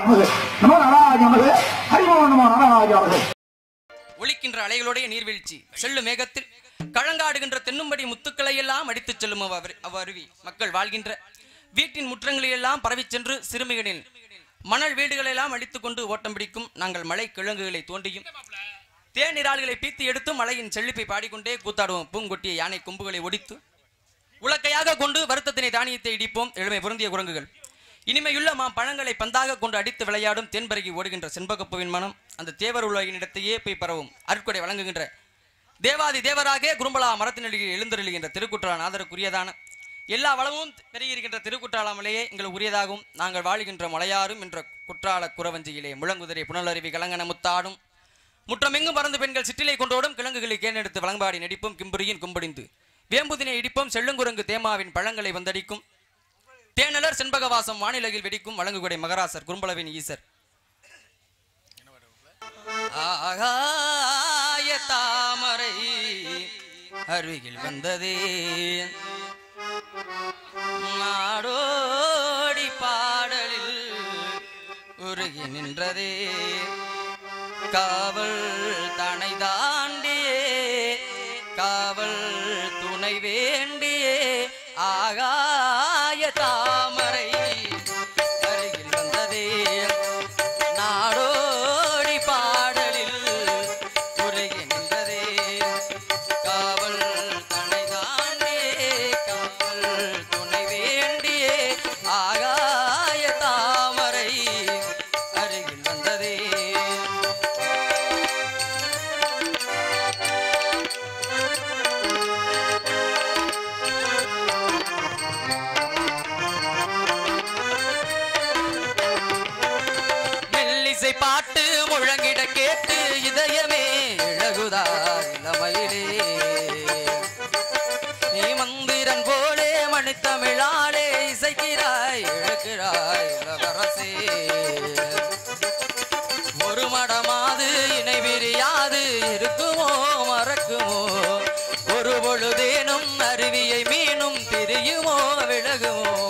நமது நமோ நாராஜ நமது ஹரிமோ நமோ நாராஜ நமது ஒலிக்கின்ற அலைகளுடைய நீர்வீழ்ச்சி செல்லு மேகத்தில் கழங்காடுகின்ற தென்னும்படி முத்துக்களை எல்லாம் அடித்துச் செல்லும் அவ்வரு- அவ்வருவி மக்கள் வாழ்கின்ற வீட்டின் முற்றங்களிலெல்லாம் பரவிச் சென்று சிறுமிகளின் மணல் வீடுகளெல்லாம் அடித்துக் கொண்டு ஓட்டம் பிடிக்கும் நாங்கள் மலை கிழங்குகளை தோண்டியும் தேநீராள்களை பீத்து எடுத்து மலையின் செழிப்பை பாடிக்கொண்டே கூத்தாடுவோம் பூங்கொட்டிய யானை கொம்புகளை ஒடித்து உலக்கையாக கொண்டு வருத்தத்தினை தானியத்தை இடிப்போம் எளிமை பொருந்திய குரங்குகள் இனிமையுள்ள மாம் பழங்களை பந்தாக கொண்டு அடித்து விளையாடும் தென்பருகி ஓடுகின்ற செண்பகப்புவின் மனம் அந்த தேவர் உலகினிடத்தையே போய் பரவும் அருட்கொடை வழங்குகின்ற தேவாதி தேவராக குறும்பலா மரத்தினடியில் எழுந்தருளுகின்ற திருக்குற்றால நாதருக்குரியதான எல்லா வளமும் பெருகியிருக்கின்ற திருக்குற்றாலாமலேயே எங்கள் உரியதாகும் நாங்கள் வாழுகின்ற மலையாறும் என்ற குற்றால குறவஞ்சியிலே முழங்குதிரை புனலருவி கலங்கன முத்தாடும் முற்றமெங்கும் பறந்து பெண்கள் சிற்றிலை கொண்டோடும் கிழங்குகளை கேனெடுத்து வழங்காடி நடிப்பும் கிம்புரியின் கும்படிந்து வேம்புதினை இடிப்பும் செல்லுங்குரங்கு தேமாவின் பழங்களை வந்தடிக்கும் தேனலர் செண்பகவாசம் வானிலகில் வெடிக்கும் வழங்குகொடை மகராசர் குறும்பளவின் ஈசர் ஆகாய தாமரை அருகில் வந்ததே நாடோடி பாடலில் உருகி நின்றதே காவல் தனை தாண்டியே காவல் துணை வேண்டியே ஆகாய தாமரை அருகில் வந்ததே நாடோடி பாடலில் உருகி நின்றதே காவல் தனை தாண்டியே காவல் துணை வேண்டியே ஆகாய தாமரை அருகில் வந்ததே மெல்லிசை பாட்டு முழங்கிட கேட்டு இதயமே இழகுதா இளமையிலே நீ மந்திரன் போலே மணித்தமிழாலே இசைக்கிறாய் இழுக்கிறாய் இளவரசே ஒரு மடமாது இணை விரியாது இருக்குமோ மறக்குமோ ஒரு பொழுதேனும் அருவியை மீனும் பிரியுமோ விலகுமோ